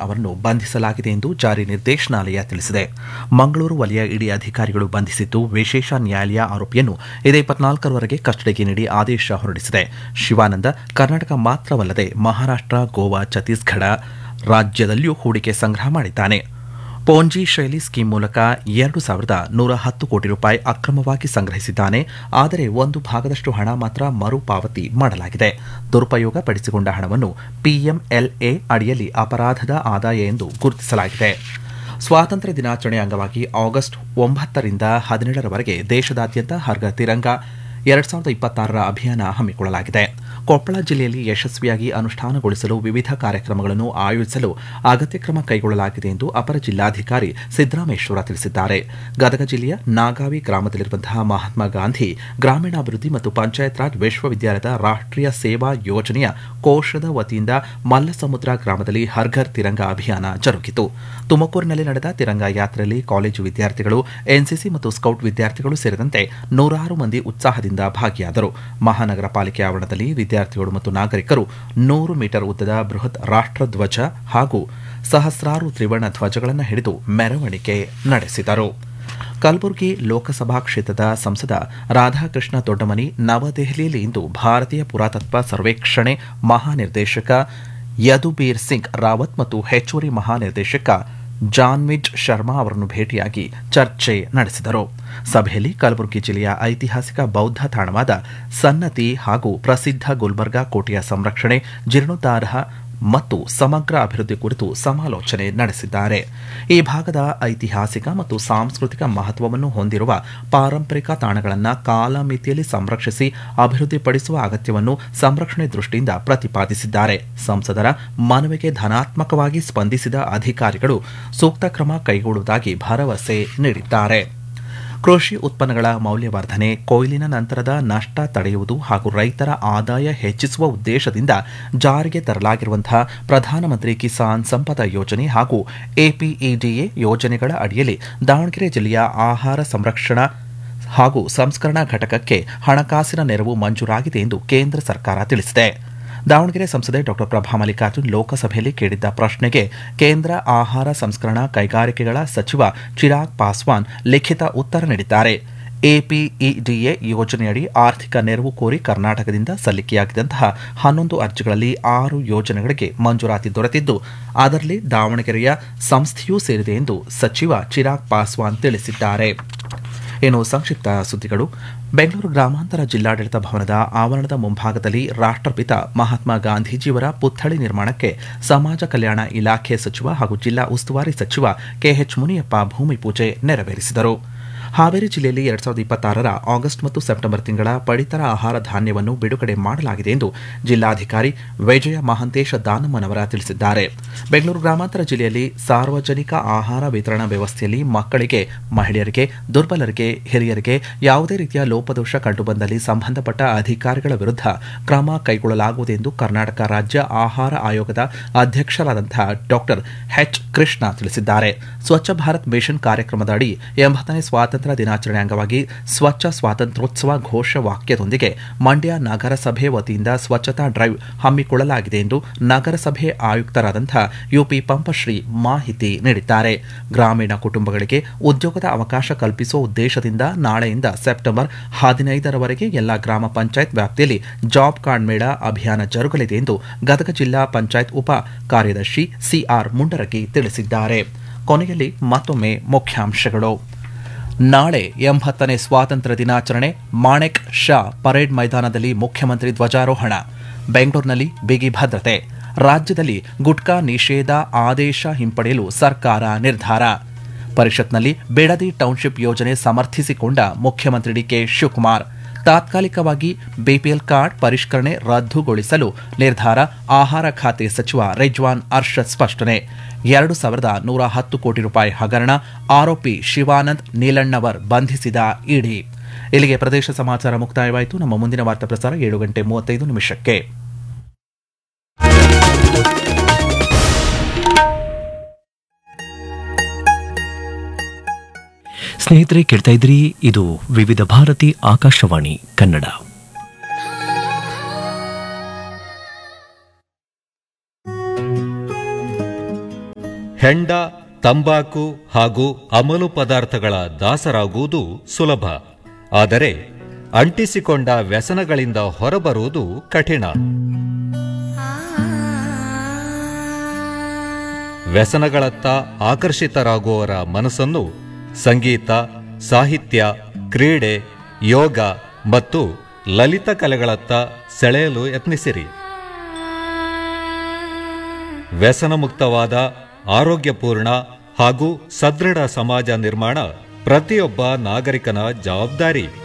ಅವರನ್ನು ಬಂಧಿಸಲಾಗಿದೆ ಎಂದು ಜಾರಿ ನಿರ್ದೇಶನಾಲಯ ತಿಳಿಸಿದೆ ಮಂಗಳೂರು ವಲಯ ಇಡಿ ಅಧಿಕಾರಿಗಳು ಬಂಧಿಸಿದ್ದು ವಿಶೇಷ ನ್ಯಾಯಾಲಯ ಆರೋಪಿಯನ್ನು ಇದೇ ಇಪ್ಪತ್ನಾಲ್ಕರವರೆಗೆ ಕಸ್ಟಡಿಗೆ ನೀಡಿ ಆದೇಶ ಹೊರಡಿಸಿದೆ ಶಿವಾನಂದ ಕರ್ನಾಟಕ ಮಾತ್ರವಲ್ಲದೆ ಮಹಾರಾಷ್ಟ್ರ ಗೋವಾ ಛತ್ತೀಸ್ಗಢ ರಾಜ್ಯದಲ್ಲಿಯೂ ಹೂಡಿಕೆ ಸಂಗ್ರಹ ಮಾಡಿದ್ದಾನೆ ಪೋಂಜಿ ಶೈಲಿ ಸ್ಕೀಮ್ ಮೂಲಕ ಎರಡು ಸಾವಿರದ ನೂರ ಹತ್ತು ಕೋಟಿ ರೂಪಾಯಿ ಅಕ್ರಮವಾಗಿ ಸಂಗ್ರಹಿಸಿದ್ದಾನೆ ಆದರೆ ಒಂದು ಭಾಗದಷ್ಟು ಹಣ ಮಾತ್ರ ಮರುಪಾವತಿ ಮಾಡಲಾಗಿದೆ ದುರುಪಯೋಗ ಪಡಿಸಿಕೊಂಡ ಹಣವನ್ನು ಪಿಎಂಎಲ್ಎ ಅಡಿಯಲ್ಲಿ ಅಪರಾಧದ ಆದಾಯ ಎಂದು ಗುರುತಿಸಲಾಗಿದೆ ಸ್ವಾತಂತ್ರ್ಯ ದಿನಾಚರಣೆ ಅಂಗವಾಗಿ ಆಗಸ್ಟ್ ಒಂಬತ್ತರಿಂದ ಹದಿನೇಳರವರೆಗೆ ದೇಶದಾದ್ಯಂತ ಹರ್ಗ ತಿರಂಗ ಎರಡ್ ಸಾವಿರದ ಇಪ್ಪತ್ತಾರರ ಅಭಿಯಾನ ಹಮ್ಮಿಕೊಳ್ಳಲಾಗಿದೆ ಕೊಪ್ಪಳ ಜಿಲ್ಲೆಯಲ್ಲಿ ಯಶಸ್ವಿಯಾಗಿ ಅನುಷ್ಠಾನಗೊಳಿಸಲು ವಿವಿಧ ಕಾರ್ಯಕ್ರಮಗಳನ್ನು ಆಯೋಜಿಸಲು ಅಗತ್ಯ ಕ್ರಮ ಕೈಗೊಳ್ಳಲಾಗಿದೆ ಎಂದು ಅಪರ ಜಿಲ್ಲಾಧಿಕಾರಿ ಸಿದ್ದರಾಮೇಶ್ವರ ತಿಳಿಸಿದ್ದಾರೆ ಗದಗ ಜಿಲ್ಲೆಯ ನಾಗಾವಿ ಗ್ರಾಮದಲ್ಲಿರುವಂತಹ ಮಹಾತ್ಮ ಗಾಂಧಿ ಗ್ರಾಮೀಣಾಭಿವೃದ್ಧಿ ಮತ್ತು ಪಂಚಾಯತ್ ರಾಜ್ ವಿಶ್ವವಿದ್ಯಾಲಯದ ರಾಷ್ಟ್ರೀಯ ಸೇವಾ ಯೋಜನೆಯ ಕೋಶದ ವತಿಯಿಂದ ಮಲ್ಲಸಮುದ್ರ ಗ್ರಾಮದಲ್ಲಿ ಹರ್ಘರ್ ತಿರಂಗ ಅಭಿಯಾನ ಜರುಗಿತು ತುಮಕೂರಿನಲ್ಲಿ ನಡೆದ ತಿರಂಗ ಯಾತ್ರೆಯಲ್ಲಿ ಕಾಲೇಜು ವಿದ್ಯಾರ್ಥಿಗಳು ಎನ್ಸಿಸಿ ಮತ್ತು ಸ್ಕೌಟ್ ವಿದ್ಯಾರ್ಥಿಗಳು ಸೇರಿದಂತೆ ನೂರಾರು ಮಂದಿ ಉತ್ಸಾಹದಿಂದ ಭಾಗಿಯಾದರು ಮಹಾನಗರ ಪಾಲಿಕೆ ಆವರಣದಲ್ಲಿ ವಿದ್ಯಾರ್ಥಿಗಳು ಮತ್ತು ನಾಗರಿಕರು ನೂರು ಮೀಟರ್ ಉದ್ದದ ಬೃಹತ್ ರಾಷ್ಟ್ರಧ್ವಜ ಹಾಗೂ ಸಹಸ್ರಾರು ತ್ರಿವರ್ಣ ಧ್ವಜಗಳನ್ನು ಹಿಡಿದು ಮೆರವಣಿಗೆ ನಡೆಸಿದರು ಕಲಬುರಗಿ ಲೋಕಸಭಾ ಕ್ಷೇತ್ರದ ಸಂಸದ ರಾಧಾಕೃಷ್ಣ ದೊಡ್ಡಮನಿ ನವದೆಹಲಿಯಲ್ಲಿ ಇಂದು ಭಾರತೀಯ ಪುರಾತತ್ವ ಸರ್ವೇಕ್ಷಣೆ ಮಹಾನಿರ್ದೇಶಕ ಯದುಬೀರ್ ಸಿಂಗ್ ರಾವತ್ ಮತ್ತು ಹೆಚ್ಚುವರಿ ಮಹಾನಿರ್ದೇಶಕ ಜಾನ್ವಿಜ್ ಶರ್ಮಾ ಅವರನ್ನು ಭೇಟಿಯಾಗಿ ಚರ್ಚೆ ನಡೆಸಿದರು ಸಭೆಯಲ್ಲಿ ಕಲಬುರಗಿ ಜಿಲ್ಲೆಯ ಐತಿಹಾಸಿಕ ಬೌದ್ಧ ತಾಣವಾದ ಸನ್ನತಿ ಹಾಗೂ ಪ್ರಸಿದ್ಧ ಗುಲ್ಬರ್ಗಾ ಕೋಟೆಯ ಸಂರಕ್ಷಣೆ ಜೀರ್ಣೋದ್ಧಾರ ಮತ್ತು ಸಮಗ್ರ ಅಭಿವೃದ್ಧಿ ಕುರಿತು ಸಮಾಲೋಚನೆ ನಡೆಸಿದ್ದಾರೆ ಈ ಭಾಗದ ಐತಿಹಾಸಿಕ ಮತ್ತು ಸಾಂಸ್ಕೃತಿಕ ಮಹತ್ವವನ್ನು ಹೊಂದಿರುವ ಪಾರಂಪರಿಕ ತಾಣಗಳನ್ನು ಕಾಲಮಿತಿಯಲ್ಲಿ ಸಂರಕ್ಷಿಸಿ ಅಭಿವೃದ್ಧಿಪಡಿಸುವ ಅಗತ್ಯವನ್ನು ಸಂರಕ್ಷಣೆ ದೃಷ್ಟಿಯಿಂದ ಪ್ರತಿಪಾದಿಸಿದ್ದಾರೆ ಸಂಸದರ ಮನವಿಗೆ ಧನಾತ್ಮಕವಾಗಿ ಸ್ಪಂದಿಸಿದ ಅಧಿಕಾರಿಗಳು ಸೂಕ್ತ ಕ್ರಮ ಕೈಗೊಳ್ಳುವುದಾಗಿ ಭರವಸೆ ನೀಡಿದ್ದಾರೆ ಕೃಷಿ ಉತ್ಪನ್ನಗಳ ಮೌಲ್ಯವರ್ಧನೆ ಕೊಯ್ಲಿನ ನಂತರದ ನಷ್ಟ ತಡೆಯುವುದು ಹಾಗೂ ರೈತರ ಆದಾಯ ಹೆಚ್ಚಿಸುವ ಉದ್ದೇಶದಿಂದ ಜಾರಿಗೆ ತರಲಾಗಿರುವಂತಹ ಪ್ರಧಾನಮಂತ್ರಿ ಕಿಸಾನ್ ಸಂಪದ ಯೋಜನೆ ಹಾಗೂ ಎಪಿಇಡಿಎ ಯೋಜನೆಗಳ ಅಡಿಯಲ್ಲಿ ದಾವಣಗೆರೆ ಜಿಲ್ಲೆಯ ಆಹಾರ ಸಂರಕ್ಷಣಾ ಹಾಗೂ ಸಂಸ್ಕರಣಾ ಘಟಕಕ್ಕೆ ಹಣಕಾಸಿನ ನೆರವು ಮಂಜೂರಾಗಿದೆ ಎಂದು ಕೇಂದ್ರ ಸರ್ಕಾರ ತಿಳಿಸಿದೆ ದಾವಣಗೆರೆ ಸಂಸದೆ ಡಾ ಪ್ರಭಾ ಮಲ್ಲಿಕಾರ್ಜುನ್ ಲೋಕಸಭೆಯಲ್ಲಿ ಕೇಳಿದ್ದ ಪ್ರಶ್ನೆಗೆ ಕೇಂದ್ರ ಆಹಾರ ಸಂಸ್ಕರಣಾ ಕೈಗಾರಿಕೆಗಳ ಸಚಿವ ಚಿರಾಗ್ ಪಾಸ್ವಾನ್ ಲಿಖಿತ ಉತ್ತರ ನೀಡಿದ್ದಾರೆ ಎಪಿಇಡಿಎ ಯೋಜನೆಯಡಿ ಆರ್ಥಿಕ ನೆರವು ಕೋರಿ ಕರ್ನಾಟಕದಿಂದ ಸಲ್ಲಿಕೆಯಾಗಿದ್ದಂತಹ ಹನ್ನೊಂದು ಅರ್ಜಿಗಳಲ್ಲಿ ಆರು ಯೋಜನೆಗಳಿಗೆ ಮಂಜೂರಾತಿ ದೊರೆತಿದ್ದು ಅದರಲ್ಲಿ ದಾವಣಗೆರೆಯ ಸಂಸ್ಥೆಯೂ ಸೇರಿದೆ ಎಂದು ಸಚಿವ ಚಿರಾಗ್ ಪಾಸ್ವಾನ್ ತಿಳಿಸಿದ್ದಾರೆ ಇನ್ನು ಸಂಕ್ಷಿಪ್ತ ಸುದ್ದಿಗಳು ಬೆಂಗಳೂರು ಗ್ರಾಮಾಂತರ ಜಿಲ್ಲಾಡಳಿತ ಭವನದ ಆವರಣದ ಮುಂಭಾಗದಲ್ಲಿ ರಾಷ್ಟ್ರಪಿತ ಮಹಾತ್ಮ ಗಾಂಧೀಜಿಯವರ ಪುತ್ಥಳಿ ನಿರ್ಮಾಣಕ್ಕೆ ಸಮಾಜ ಕಲ್ಯಾಣ ಇಲಾಖೆ ಸಚಿವ ಹಾಗೂ ಜಿಲ್ಲಾ ಉಸ್ತುವಾರಿ ಸಚಿವ ಕೆಎಚ್ ಮುನಿಯಪ್ಪ ಭೂಮಿ ಪೂಜೆ ನೆರವೇರಿಸಿದರು ಹಾವೇರಿ ಜಿಲ್ಲೆಯಲ್ಲಿ ಎರಡ್ ಸಾವಿರದ ಇಪ್ಪತ್ತಾರರ ಆಗಸ್ಟ್ ಮತ್ತು ಸೆಪ್ಟೆಂಬರ್ ತಿಂಗಳ ಪಡಿತರ ಆಹಾರ ಧಾನ್ಯವನ್ನು ಬಿಡುಗಡೆ ಮಾಡಲಾಗಿದೆ ಎಂದು ಜಿಲ್ಲಾಧಿಕಾರಿ ವಿಜಯ ಮಹಾಂತೇಶ ದಾನಮ್ಮನವರ ತಿಳಿಸಿದ್ದಾರೆ ಬೆಂಗಳೂರು ಗ್ರಾಮಾಂತರ ಜಿಲ್ಲೆಯಲ್ಲಿ ಸಾರ್ವಜನಿಕ ಆಹಾರ ವಿತರಣಾ ವ್ಯವಸ್ಥೆಯಲ್ಲಿ ಮಕ್ಕಳಿಗೆ ಮಹಿಳೆಯರಿಗೆ ದುರ್ಬಲರಿಗೆ ಹಿರಿಯರಿಗೆ ಯಾವುದೇ ರೀತಿಯ ಲೋಪದೋಷ ಕಂಡುಬಂದಲ್ಲಿ ಸಂಬಂಧಪಟ್ಟ ಅಧಿಕಾರಿಗಳ ವಿರುದ್ಧ ಕ್ರಮ ಕೈಗೊಳ್ಳಲಾಗುವುದು ಎಂದು ಕರ್ನಾಟಕ ರಾಜ್ಯ ಆಹಾರ ಆಯೋಗದ ಅಧ್ಯಕ್ಷರಾದಂತಹ ಡಾಕ್ಟರ್ ಎಚ್ ಕೃಷ್ಣ ತಿಳಿಸಿದ್ದಾರೆ ಸ್ವಚ್ಛ ಭಾರತ್ ಮಿಷನ್ ಕಾರ್ಯಕ್ರಮದ ಅಡಿ ಎಂಬತ್ತನೇ ಸ್ವಾತಂತ್ರ್ಯ ದಿನಾಚರಣೆ ಅಂಗವಾಗಿ ಸ್ವಚ್ಛ ಸ್ವಾತಂತ್ರ್ಯೋತ್ಸವ ಘೋಷ ವಾಕ್ಯದೊಂದಿಗೆ ಮಂಡ್ಯ ನಗರಸಭೆ ವತಿಯಿಂದ ಸ್ವಚ್ಛತಾ ಡ್ರೈವ್ ಹಮ್ಮಿಕೊಳ್ಳಲಾಗಿದೆ ಎಂದು ನಗರಸಭೆ ಆಯುಕ್ತರಾದಂತಹ ಯುಪಿ ಪಂಪಶ್ರೀ ಮಾಹಿತಿ ನೀಡಿದ್ದಾರೆ ಗ್ರಾಮೀಣ ಕುಟುಂಬಗಳಿಗೆ ಉದ್ಯೋಗದ ಅವಕಾಶ ಕಲ್ಪಿಸುವ ಉದ್ದೇಶದಿಂದ ನಾಳೆಯಿಂದ ಸೆಪ್ಟೆಂಬರ್ ಹದಿನೈದರವರೆಗೆ ಎಲ್ಲ ಗ್ರಾಮ ಪಂಚಾಯತ್ ವ್ಯಾಪ್ತಿಯಲ್ಲಿ ಜಾಬ್ ಕಾರ್ಡ್ ಮೇಳ ಅಭಿಯಾನ ಜರುಗಲಿದೆ ಎಂದು ಗದಗ ಜಿಲ್ಲಾ ಪಂಚಾಯತ್ ಉಪ ಕಾರ್ಯದರ್ಶಿ ಸಿಆರ್ ಮುಂಡರಗಿ ತಿಳಿಸಿದ್ದಾರೆ ಕೊನೆಯಲ್ಲಿ ಮತ್ತೊಮ್ಮೆ ಮುಖ್ಯಾಂಶಗಳು ನಾಳೆ ಎಂಬತ್ತನೇ ಸ್ವಾತಂತ್ರ್ಯ ದಿನಾಚರಣೆ ಮಾಣೆಕ್ ಶಾ ಪರೇಡ್ ಮೈದಾನದಲ್ಲಿ ಮುಖ್ಯಮಂತ್ರಿ ಧ್ವಜಾರೋಹಣ ಬೆಂಗಳೂರಿನಲ್ಲಿ ಬಿಗಿ ಭದ್ರತೆ ರಾಜ್ಯದಲ್ಲಿ ಗುಟ್ಕಾ ನಿಷೇಧ ಆದೇಶ ಹಿಂಪಡೆಯಲು ಸರ್ಕಾರ ನಿರ್ಧಾರ ಪರಿಷತ್ನಲ್ಲಿ ಬಿಡದಿ ಟೌನ್ಶಿಪ್ ಯೋಜನೆ ಸಮರ್ಥಿಸಿಕೊಂಡ ಮುಖ್ಯಮಂತ್ರಿ ಡಿಕೆ ಶಿವಕುಮಾರ್ ತಾತ್ಕಾಲಿಕವಾಗಿ ಬಿಪಿಎಲ್ ಕಾರ್ಡ್ ಪರಿಷ್ಕರಣೆ ರದ್ದುಗೊಳಿಸಲು ನಿರ್ಧಾರ ಆಹಾರ ಖಾತೆ ಸಚಿವ ರಿಜ್ವಾನ್ ಅರ್ಷದ್ ಸ್ಪಷ್ಟನೆ ಎರಡು ಸಾವಿರದ ನೂರ ಹತ್ತು ಕೋಟಿ ರೂಪಾಯಿ ಹಗರಣ ಆರೋಪಿ ಶಿವಾನಂದ್ ನೀಲಣ್ಣವರ್ ಬಂಧಿಸಿದ ಇಡಿ ಇಲ್ಲಿಗೆ ಪ್ರದೇಶ ಸಮಾಚಾರ ಮುಕ್ತಾಯವಾಯಿತು ನಮ್ಮ ಮುಂದಿನ ವಾರ್ತಾ ಪ್ರಸಾರ ಏಳು ಗಂಟೆ ಮೂವತ್ತೈದು ನಿಮಿಷಕ್ಕೆ ಸ್ನೇಹಿತರೆ ಕೇಳ್ತಾ ಇದ್ರಿ ಇದು ವಿವಿಧ ಭಾರತಿ ಆಕಾಶವಾಣಿ ಕನ್ನಡ ಹೆಂಡ ತಂಬಾಕು ಹಾಗೂ ಅಮಲು ಪದಾರ್ಥಗಳ ದಾಸರಾಗುವುದು ಸುಲಭ ಆದರೆ ಅಂಟಿಸಿಕೊಂಡ ವ್ಯಸನಗಳಿಂದ ಹೊರಬರುವುದು ಕಠಿಣ ವ್ಯಸನಗಳತ್ತ ಆಕರ್ಷಿತರಾಗುವವರ ಮನಸ್ಸನ್ನು ಸಂಗೀತ ಸಾಹಿತ್ಯ ಕ್ರೀಡೆ ಯೋಗ ಮತ್ತು ಲಲಿತ ಕಲೆಗಳತ್ತ ಸೆಳೆಯಲು ಯತ್ನಿಸಿರಿ ವ್ಯಸನಮುಕ್ತವಾದ ಆರೋಗ್ಯಪೂರ್ಣ ಹಾಗೂ ಸದೃಢ ಸಮಾಜ ನಿರ್ಮಾಣ ಪ್ರತಿಯೊಬ್ಬ ನಾಗರಿಕನ ಜವಾಬ್ದಾರಿ